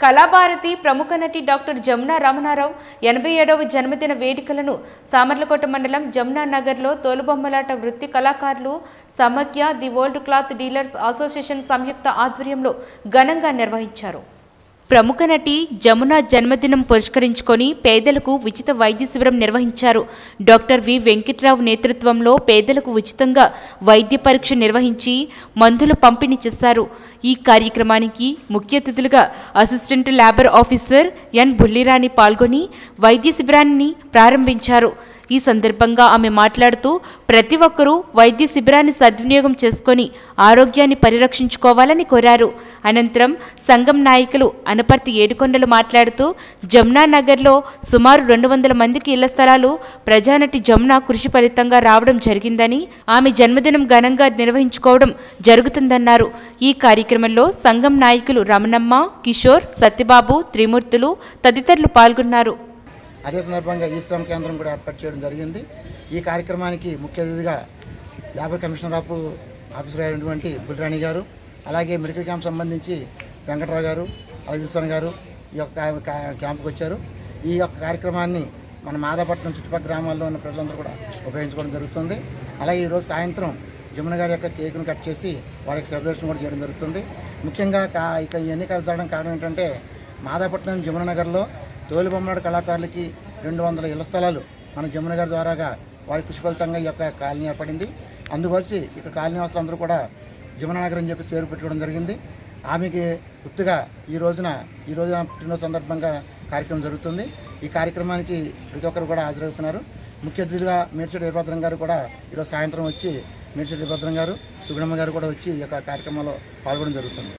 కళాభారతి ప్రముఖ నటి డాక్టర్ జమునా రమణారావు ఎనభై ఏడవ జన్మదిన వేడుకలను సామర్లకోట మండలం జమునా నగర్లో తోలుబొమ్మలాట వృత్తి కళాకారులు సమాఖ్య the world cloth dealers association సంయుక్త ఆధ్వర్యంలో ఘనంగా నిర్వహించారు ప్రముఖ నటి జమున జన్మదినం పురస్కరించుకొని పేదలకు ఉచిత వైద్య శిబిరం నిర్వహించారు డాక్టర్ వి వెంకట్రావు నేతృత్వంలో పేదలకు ఉచితంగా వైద్య పరీక్ష నిర్వహించి మందులు పంపిణీ చేశారు ఈ కార్యక్రమానికి ముఖ్య అతిథులుగా assistant labour officer N Bulliraani పాల్గొని వైద్య శిబిరాన్ని ప్రారంభించారు ఈ సందర్భంగా ఆమె మాట్లాడుతూ ప్రతి ఒక్కరూ వైద్య శిబిరాన్ని సద్వినియోగం చేసుకొని ఆరోగ్యాన్ని పరిరక్షించుకోవాలని కోరారు అనంతరం సంఘం నాయకులు అనపర్తి ఏడుకొండలు మాట్లాడుతూ జమునా నగర్లో సుమారు రెండు వందల మందికి ఇళ్ల స్థలాలు ప్రజానటి జమున కృషి ఫలితంగా రావడం జరిగిందని ఆమె జన్మదినం ఘనంగా నిర్వహించుకోవడం జరుగుతుందన్నారు ఈ కార్యక్రమంలో సంఘం నాయకులు రమణమ్మ కిషోర్ సత్యబాబు త్రిమూర్తులు తదితరులు పాల్గొన్నారు అదే సందర్భంగా ఈ శ్రమ కేంద్రం కూడా ఏర్పాటు చేయడం జరిగింది ఈ కార్యక్రమానికి ముఖ్య అతిథిగా లేబర్ కమిషనర్ ఆఫ్ ఆఫీసర్ అయినటువంటి బుల్రాణి గారు అలాగే మెడికల్ క్యాంప్ సంబంధించి వెంకట్రావు గారు అలాగే విల్సన్ గారు ఈ యొక్క క్యా- క్యా- క్యాంపుకి వచ్చారు ఈ యొక్క కార్యక్రమాన్ని మన మాదాపట్నం చుట్టుపక్కల గ్రామాల్లో ఉన్న ప్రజలందరూ కూడా ఉపయోగించుకోవడం జరుగుతుంది అలాగే ఈరోజు సాయంత్రం జమున గారి యొక్క కేకును కట్ చేసి వారికి సెలబ్రేషన్ కూడా చేయడం జరుగుతుంది ముఖ్యంగా కా ఇక ఈ ఎన్నికలు జరగడం కారణం ఏంటంటే మాదాపట్నం జమున నగర్లో తోలుబొమ్మలాడు కళాకారులకి రెండు వందల ఇళ్ల స్థలాలు మన జమున గారి ద్వారాగా వారి కృషి ఫలితంగా ఈ యొక్క కాలనీ ఏర్పడింది అందువలిసి ఇక్కడ కాలనీ వాసులందరూ కూడా జమున నగర్ అని చెప్పి పేరు పెట్టడం జరిగింది ఆమెకి గుర్తుగా ఈ రోజున ఈ రోజున పుట్టినరోజు సందర్భంగా కార్యక్రమం జరుగుతుంది ఈ కార్యక్రమానికి ప్రతి ఒక్కరు కూడా హాజరవుతున్నారు ముఖ్య అతిథిగా మేడ్చడి వీరభద్రం గారు కూడా ఈరోజు సాయంత్రం వచ్చి మేడ్చడి వీరభద్రం గారు సుగుణమ్మ గారు కూడా వచ్చి ఈ యొక్క కార్యక్రమంలో పాల్గొనడం జరుగుతుంది